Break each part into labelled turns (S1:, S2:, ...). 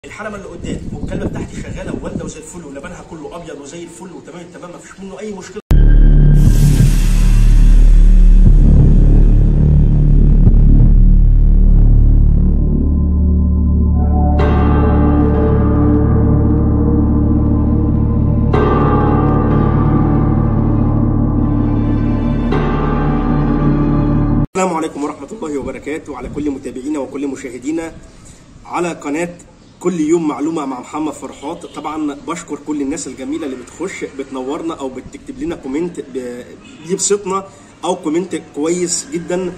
S1: الحلبه اللي قدام والكلبه بتاعتي شغاله ووالده وزي الفل ولبنها كله ابيض وزي الفل وتمام التمام مفيش منه اي مشكله السلام عليكم ورحمة الله وبركاته وعلى كل متابعينا وكل مشاهدينا على قناة كل يوم معلومة مع محمد فرحات طبعا بشكر كل الناس الجميلة اللي بتخش بتنورنا أو بتكتب لنا كومنت ب- بيبسطنا أو كومنت كويس جدا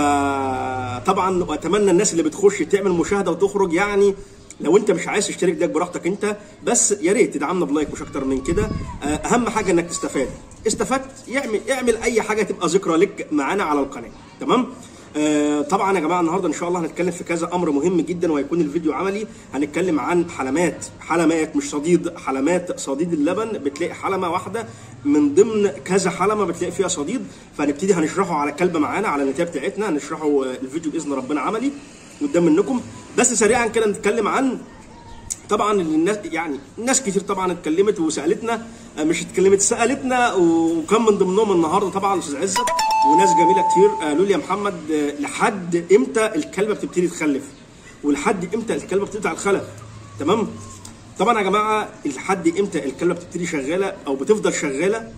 S1: فطبعا وأتمنى الناس اللي بتخش تعمل مشاهدة وتخرج يعني لو انت مش عايز تشترك ده براحتك انت بس يا ريت تدعمنا بلايك مش اكتر من كده آه، اهم حاجه انك تستفاد استفدت يعمل اعمل اي حاجه تبقى ذكرى لك معانا على القناه تمام آه، طبعا يا جماعه النهارده ان شاء الله هنتكلم في كذا امر مهم جدا وهيكون الفيديو عملي هنتكلم عن حلمات حلمات مش صديد حلمات صديد اللبن بتلاقي حلمه واحده من ضمن كذا حلمه بتلاقي فيها صديد فهنبتدي هنشرحه على كلبه معانا على النتايه بتاعتنا هنشرحه آه، الفيديو باذن ربنا عملي قدام منكم بس سريعا كده نتكلم عن طبعا الناس يعني ناس كتير طبعا اتكلمت وسالتنا آه، مش اتكلمت سالتنا وكان من ضمنهم النهارده طبعا استاذ عزت وناس جميله كتير قالوا لي يا محمد آه، لحد امتى الكلبه بتبتدي تخلف ولحد امتى الكلبه بتقطع الخلف تمام طبعا يا جماعه لحد امتى الكلبه بتبتدي شغاله او بتفضل شغاله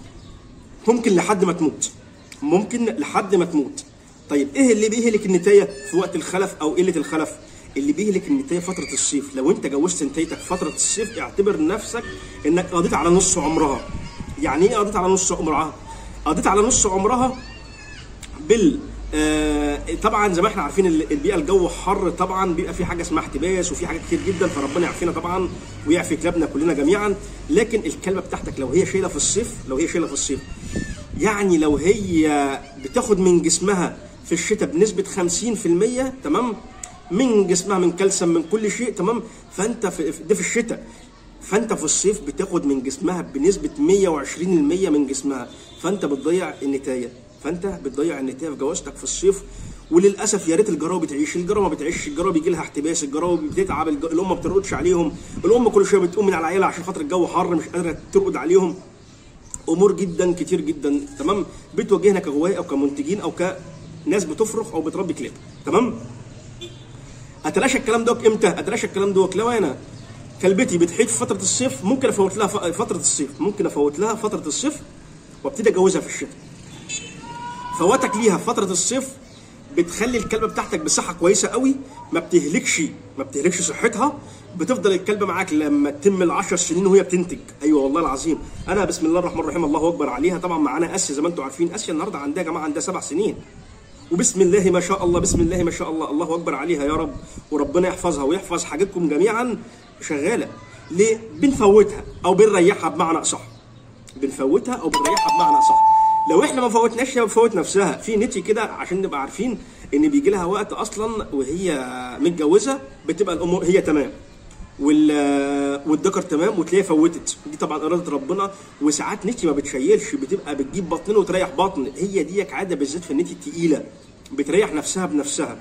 S1: ممكن لحد ما تموت ممكن لحد ما تموت طيب ايه اللي بيهلك النتايه في وقت الخلف او قله الخلف اللي بيهلك النتايه فتره الصيف لو انت جوزت نتايتك فتره الصيف اعتبر نفسك انك قضيت على نص عمرها يعني ايه قضيت على نص عمرها قضيت على نص عمرها بال آه طبعا زي ما احنا عارفين ال- البيئه الجو حر طبعا بيبقى في حاجه اسمها احتباس وفي حاجات كتير جدا فربنا يعافينا طبعا ويعفي كلابنا كلنا جميعا لكن الكلبه بتاعتك لو هي شايله في الصيف لو هي شايله في الصيف يعني لو هي بتاخد من جسمها في الشتاء بنسبه 50% تمام من جسمها من كالسيوم من كل شيء تمام فانت في ده في الشتاء فانت في الصيف بتاخد من جسمها بنسبه 120% من جسمها فانت بتضيع النتايه فانت بتضيع النتايه في جوازتك في الصيف وللاسف يا ريت الجراوي بتعيش الجراوي ما بتعيش الجراوي بيجي لها احتباس الجراوي بتتعب الج- الام ما بترقدش عليهم الام كل شويه بتقوم من على عيالها عشان خاطر الجو حر مش قادره ترقد عليهم امور جدا كتير جدا تمام بتواجهنا كغوايه او كمنتجين او كناس بتفرخ او بتربي كلاب تمام اتلاشى الكلام دوت امتى اتلاشى الكلام دوت لو انا كلبتي بتحيط في فتره الصيف ممكن افوت لها ف- فتره الصيف ممكن افوت لها فتره الصيف وابتدي اجوزها في الشتاء فواتك ليها في فتره الصيف بتخلي الكلبه بتاعتك بصحه كويسه قوي ما بتهلكش ما بتهلكش صحتها بتفضل الكلبه معاك لما تتم العشر سنين وهي بتنتج ايوه والله العظيم انا بسم الله الرحمن الرحيم الله اكبر عليها طبعا معانا اسيا زي ما انتم عارفين اسيا النهارده عندها يا جماعه عندها سبع سنين وبسم الله ما شاء الله بسم الله ما شاء الله الله اكبر عليها يا رب وربنا يحفظها ويحفظ حاجتكم جميعا شغاله ليه بنفوتها او بنريحها بمعنى اصح بنفوتها او بنريحها بمعنى صح لو احنا ما فوتناش هي بتفوت نفسها في نتي كده عشان نبقى عارفين ان بيجي لها وقت اصلا وهي متجوزه بتبقى الامور هي تمام وال والذكر تمام وتلاقيها فوتت دي طبعا اراده ربنا وساعات نتي ما بتشيلش بتبقى بتجيب بطنين وتريح بطن هي ديك عاده بالذات في النتي التقيله بتريح نفسها بنفسها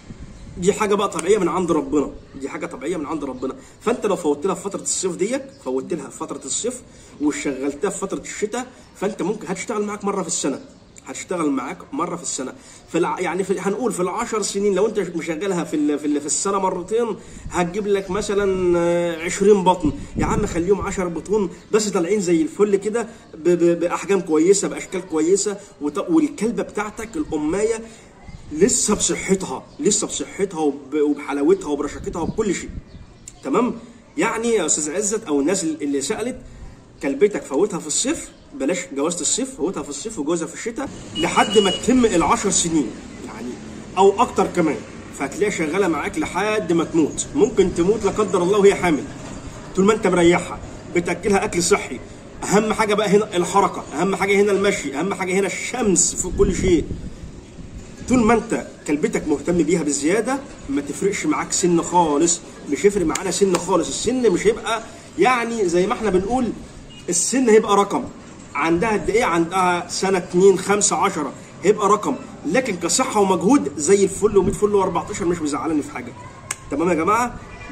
S1: دي حاجه بقى طبيعيه من عند ربنا دي حاجه طبيعيه من عند ربنا فانت لو فوتت لها في فتره الصيف ديت فوتت لها في فتره الصيف وشغلتها في فتره الشتاء فانت ممكن هتشتغل معاك مره في السنه هتشتغل معاك مره في السنه في الع... يعني في... هنقول في العشر سنين لو انت مشغلها في ال... في, ال... في السنه مرتين هتجيب لك مثلا آه، 20 بطن يا عم خليهم 10 بطون بس طالعين زي الفل كده ب... ب... باحجام كويسه باشكال كويسه وت... والكلبه بتاعتك الامايه لسه بصحتها لسه بصحتها وب- وبحلاوتها وبرشاقتها وبكل شيء تمام يعني يا استاذ عزت او الناس اللي سالت كلبتك فوتها في الصيف بلاش جوازة الصيف فوتها في الصيف وجوزها في الشتاء لحد ما تتم العشر سنين يعني او اكتر كمان فهتلاقيها شغاله معاك لحد ما تموت ممكن تموت لا قدر الله وهي حامل طول ما انت مريحها بتاكلها اكل صحي اهم حاجه بقى هنا الحركه اهم حاجه هنا المشي اهم حاجه هنا الشمس في كل شيء طول ما انت كلبتك مهتم بيها بزياده ما تفرقش معاك سن خالص مش هيفرق معانا سن خالص السن مش هيبقى يعني زي ما احنا بنقول السن هيبقى رقم عندها قد ايه عندها سنه 2 5 10 هيبقى رقم لكن كصحه ومجهود زي الفل و100 فل و14 مش مزعلاني في حاجه تمام يا جماعه ده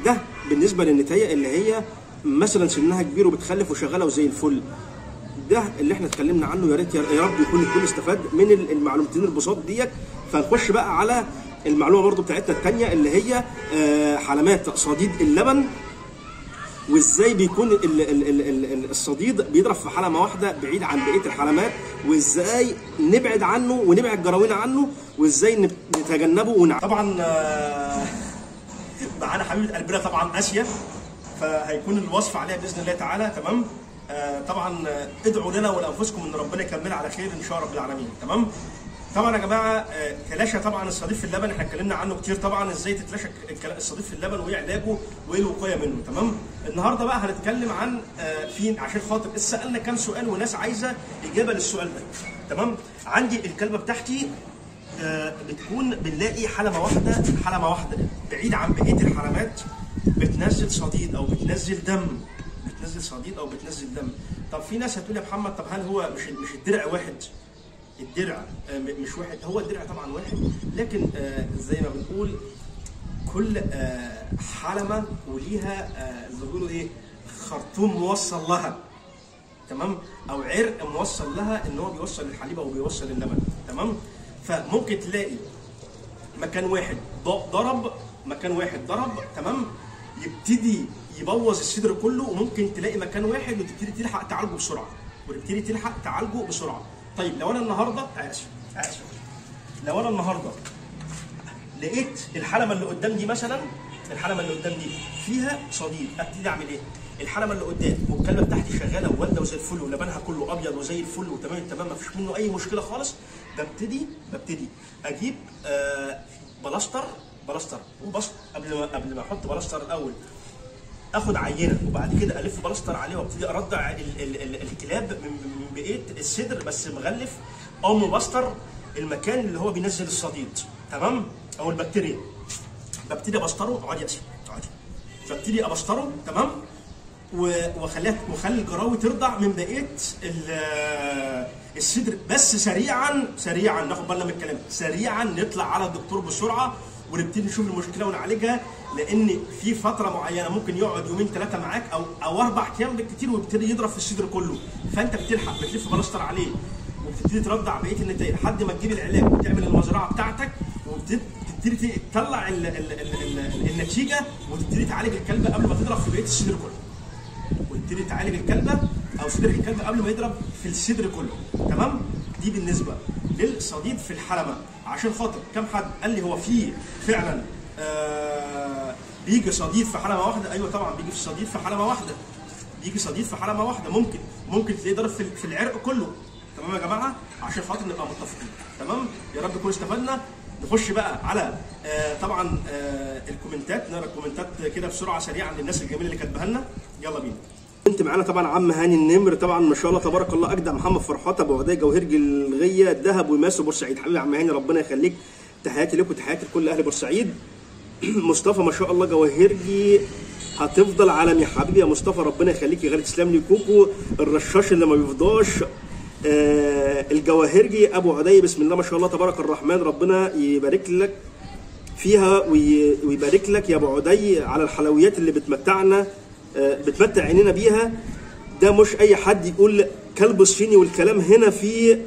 S1: بالنسبه للنتايه اللي هي مثلا سنها كبير وبتخلف وشغاله وزي الفل ده اللي احنا اتكلمنا عنه يا ريت يا يا رب يكون الكل استفاد من ال- المعلومتين البساط ديت فنخش بقى على المعلومه برضو بتاعتنا الثانيه اللي هي آه، حلمات صديد اللبن وازاي بيكون ال ال ال ال ال الصديد بيضرب في حلمه واحده بعيد عن بقيه الحلمات وازاي نبعد عنه ونبعد جراوينا عنه وازاي نب- نتجنبه ونع... طبعا آه، معانا حبيبه قلبنا طبعا اسيا فهيكون الوصف عليها باذن الله تعالى تمام آه، طبعا آه، ادعوا لنا ولانفسكم ان ربنا يكملها على خير ان شاء رب العالمين تمام طبعا يا جماعه آه، تلاشى طبعا الصديد في اللبن احنا اتكلمنا عنه كتير طبعا ازاي تتلاشى الكلا- الصديد في اللبن وايه علاجه وايه الوقايه منه تمام النهارده بقى هنتكلم عن آه، في عشان خاطر سالنا كام سؤال وناس عايزه اجابه للسؤال ده تمام عندي الكلبه بتاعتي آه، بتكون بنلاقي حلمه واحده حلمه واحده بعيد عن بقيه الحلمات بتنزل صديد او بتنزل دم بتنزل صديد او بتنزل دم طب في ناس هتقول يا محمد طب هل هو مش مش الدرع واحد الدرع آه، م- مش واحد هو الدرع طبعا واحد لكن آه، زي ما بنقول كل آه، حلمه وليها آه، زي ما بيقولوا ايه خرطوم موصل لها تمام او عرق موصل لها ان هو بيوصل الحليب او بيوصل اللبن تمام فممكن تلاقي مكان واحد ض- ضرب مكان واحد ضرب تمام يبتدي يبوظ الصدر كله وممكن تلاقي مكان واحد وتبتدي تلحق تعالجه بسرعه وتبتدي تلحق تعالجه بسرعه طيب لو انا النهارده اسف اسف لو انا النهارده لقيت الحلمه اللي قدام دي مثلا الحلمه اللي قدام دي فيها صديد ابتدي اعمل ايه؟ الحلمه اللي قدام والكلبه بتاعتي شغاله ووالده وزي الفل ولبنها كله ابيض وزي الفل وتمام التمام ما فيش منه اي مشكله خالص ببتدي ببتدي اجيب آه بلاستر بلاستر وبس قبل ما قبل ما احط بلاستر الاول اخد عينه وبعد كده الف بلاستر عليه وابتدي ارضع ال ال ال الكلاب من من بقيه الصدر بس مغلف او مبستر المكان اللي هو بينزل الصديد تمام او البكتيريا ببتدي ابستره اقعد يا اسف اقعدي ببتدي ابستره تمام و- واخليها واخلي الجراوي ترضع من بقيه ال- الصدر بس سريعا سريعا ناخد بالنا من الكلام سريعا نطلع على الدكتور بسرعه ونبتدي نشوف المشكله ونعالجها لان في فتره معينه ممكن يقعد يومين ثلاثه معاك او او اربع ايام بالكثير ويبتدي يضرب في الصدر كله فانت بتلحق بتلف بلاستر عليه وبتبتدي ترضع بقيه النتائج لحد ما تجيب العلاج وتعمل المزرعه بتاعتك وتبتدي تطلع ال ال ال ال النتيجه وتبتدي تعالج الكلب قبل ما تضرب في بقيه الصدر كله وتبتدي تعالج الكلبه او صدر الكلب قبل ما يضرب في الصدر كله تمام دي بالنسبه للصديد في الحلمه عشان خاطر كم حد قال لي هو في فعلا آه بيجي صديد في حلمه واحده ايوه طبعا بيجي في صديد في حلمه واحده بيجي صديد في حلمه واحده ممكن ممكن تلاقيه ضرب في, في العرق كله تمام يا جماعه عشان خاطر نبقى متفقين تمام يا رب نكون استفدنا نخش بقى على آه طبعا آه الكومنتات نقرا الكومنتات كده بسرعه سريعا للناس الجميله اللي كاتباها لنا يلا بينا انت معانا طبعا عم هاني النمر طبعا ما شاء الله تبارك الله اجدع محمد فرحات ابو عدي جوهرجي الغيه الذهب وماسو بورسعيد حبيبي يا عم هاني ربنا يخليك تحياتي لك وتحياتي لكل اهل بورسعيد مصطفى ما شاء الله جواهرجي هتفضل عالمي يا حبيبي يا مصطفى ربنا يخليك يا غالي تسلم لي كوكو الرشاش اللي ما بيفضاش آه الجواهرجي ابو عدي بسم الله ما شاء الله تبارك الرحمن ربنا يبارك لك فيها وي- ويبارك لك يا ابو عدي على الحلويات اللي بتمتعنا آه، بتمتع عينينا بيها ده مش اي حد يقول كلب صيني والكلام هنا في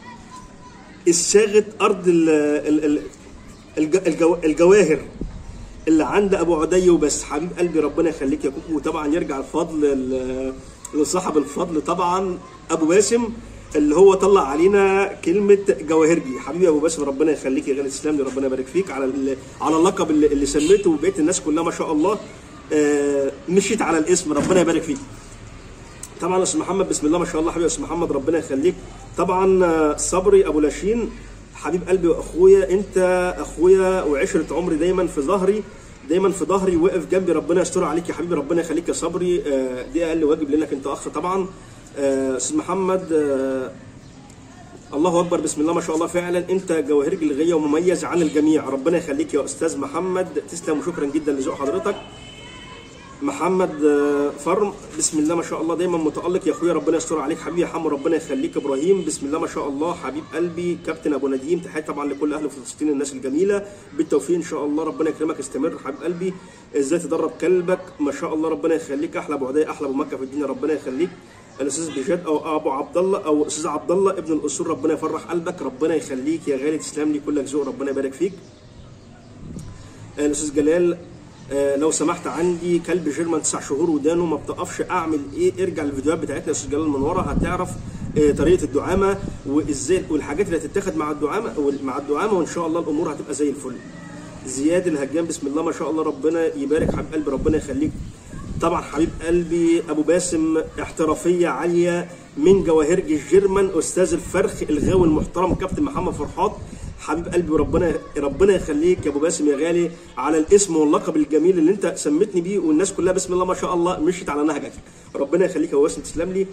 S1: الساغة ارض ال ال ال الج- الجو الجواهر اللي عند ابو عدي وبس حبيب قلبي ربنا يخليك يا كوكو وطبعا يرجع الفضل ل- لصاحب الفضل طبعا ابو باسم اللي هو طلع علينا كلمه جواهرجي حبيبي يا ابو باسم ربنا يخليك يا غالي تسلم لي ربنا يبارك فيك على ال- على اللقب اللي, اللي سميته وبقيه الناس كلها ما شاء الله آه، مشيت على الاسم ربنا يبارك فيك طبعا استاذ محمد بسم الله ما شاء الله حبيبي يا استاذ محمد ربنا يخليك طبعا آه، صبري ابو لاشين حبيب قلبي واخويا انت اخويا وعشره عمري دايما في ظهري دايما في ظهري واقف جنبي ربنا يستر عليك يا حبيبي ربنا يخليك يا صبري آه، دي اقل واجب لانك انت اخ طبعا آه، استاذ محمد آه، الله اكبر بسم الله ما شاء الله فعلا انت جواهرجي الغيه ومميز عن الجميع ربنا يخليك يا استاذ محمد تسلم وشكرا جدا لذوق حضرتك محمد آه، فرم بسم الله ما شاء الله دايما متالق يا اخويا ربنا يستر عليك حبيبي يا حمو ربنا يخليك ابراهيم بسم الله ما شاء الله حبيب قلبي كابتن ابو نديم تحيه طبعا لكل اهل فلسطين الناس الجميله بالتوفيق ان شاء الله ربنا يكرمك استمر حبيب قلبي ازاي تدرب كلبك ما شاء الله ربنا يخليك احلى ابو عدي احلى ابو مكه في الدنيا ربنا يخليك الاستاذ بجد او ابو عبد الله او استاذ عبد الله ابن الاصول ربنا يفرح قلبك ربنا يخليك يا غالي تسلم لي كلك ذوق ربنا يبارك فيك الاستاذ جلال آه، لو سمحت عندي كلب جيرمان تسع شهور ودانه ما بتقفش اعمل ايه ارجع للفيديوهات بتاعتنا يا استاذ جلال من ورا هتعرف آه، طريقه الدعامه وازاي والحاجات اللي هتتاخد مع الدعامه مع الدعامه وان شاء الله الامور هتبقى زي الفل زياد الهجان بسم الله ما شاء الله ربنا يبارك حبيب قلبي ربنا يخليك طبعا حبيب قلبي ابو باسم احترافيه عاليه من جواهرج الجيرمان استاذ الفرخ الغاوي المحترم كابتن محمد فرحات حبيب قلبي وربنا ربنا يخليك يا ابو باسم يا غالي على الاسم واللقب الجميل اللي انت سميتني بيه والناس كلها بسم الله ما شاء الله مشيت على نهجك ربنا يخليك يا ابو باسم تسلم لي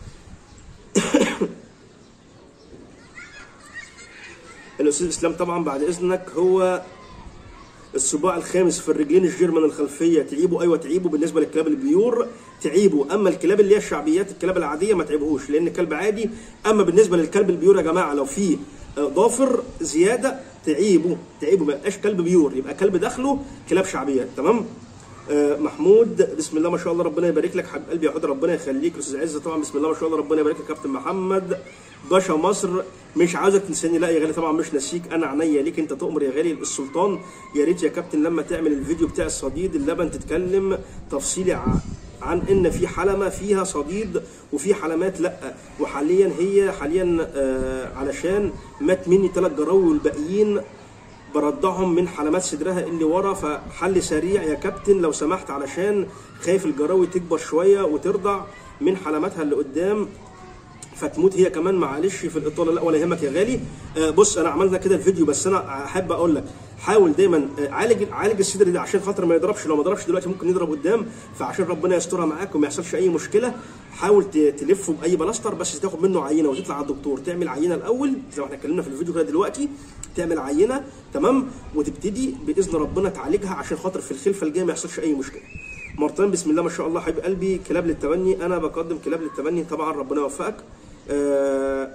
S1: الاستاذ اسلام طبعا بعد اذنك هو الصباع الخامس في الرجلين الجيرمان الخلفيه تعيبه ايوه تعيبه بالنسبه للكلاب البيور تعيبه اما الكلاب اللي هي الشعبيات الكلاب العاديه ما تعيبهوش لان الكلب عادي اما بالنسبه للكلب البيور يا جماعه لو في آه، ضافر زياده تعيبه تعيبه ما يبقاش كلب بيور يبقى كلب داخله كلاب شعبيات تمام آه، محمود بسم الله ما شاء الله ربنا يبارك لك حبيب قلبي يا حود ربنا يخليك استاذ عز طبعا بسم الله ما شاء الله ربنا يبارك لك كابتن محمد باشا مصر مش عاوزك تنساني لا يا غالي طبعا مش ناسيك انا عينيا ليك انت تؤمر يا غالي السلطان يا ريت يا كابتن لما تعمل الفيديو بتاع الصديد اللبن تتكلم تفصيلي ع- عن ان في حلمه فيها صديد وفي حلمات لا وحاليا هي حاليا آه علشان مات مني ثلاث جراوي والباقيين برضعهم من حلمات صدرها اللي ورا فحل سريع يا كابتن لو سمحت علشان خايف الجراوي تكبر شويه وترضع من حلماتها اللي قدام فتموت هي كمان معلش في الاطاله لا ولا يهمك يا غالي آه، بص انا عملنا كده الفيديو بس انا احب اقول لك حاول دايما آه، عالج عالج الصدر ده عشان خاطر ما يضربش لو ما ضربش دلوقتي ممكن يضرب قدام فعشان ربنا يسترها معاك وما يحصلش اي مشكله حاول ت- تلفه باي بلاستر بس تاخد منه عينه وتطلع على الدكتور تعمل عينه الاول زي ما احنا اتكلمنا في الفيديو كده دلوقتي تعمل عينه تمام وتبتدي باذن ربنا تعالجها عشان خاطر في الخلفه الجايه ما يحصلش اي مشكله مرتين بسم الله ما شاء الله حبيب قلبي كلاب للتبني انا بقدم كلاب للتبني طبعا ربنا يوفقك آه،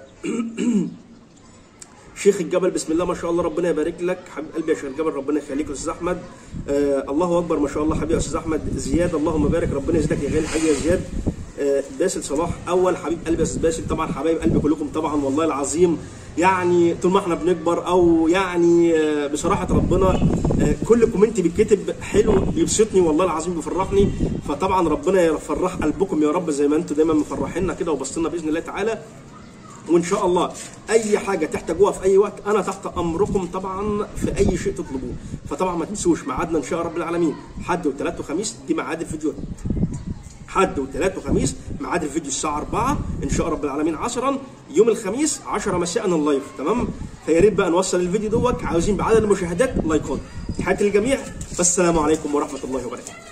S1: شيخ الجبل بسم الله ما شاء الله ربنا يبارك لك حبيب قلبي يا شيخ الجبل ربنا يخليك يا استاذ احمد آه الله اكبر ما شاء الله حبيبي يا استاذ احمد زياد اللهم بارك ربنا يزيدك يا غالي حبيبي يا زياد آه باسل صلاح اول حبيب قلبي يا استاذ باسل طبعا حبايب قلبي كلكم طبعا والله العظيم يعني طول ما احنا بنكبر او يعني آه بصراحه ربنا آه كل كومنت بيتكتب حلو بيبسطني والله العظيم بيفرحني فطبعا ربنا يفرح قلبكم يا رب زي ما انتم دايما مفرحينا كده وبسطنا باذن الله تعالى وان شاء الله اي حاجه تحتاجوها في اي وقت انا تحت امركم طبعا في اي شيء تطلبوه فطبعا ما تنسوش ميعادنا ان شاء رب العالمين حد وثلاث وخميس دي ميعاد الفيديو حد وثلاث وخميس ميعاد الفيديو الساعه 4 ان شاء رب العالمين عصرا يوم الخميس 10 مساء اللايف تمام فيا ريت بقى نوصل الفيديو دوت عاوزين بعدد المشاهدات لايكات تحياتي للجميع والسلام عليكم ورحمه الله وبركاته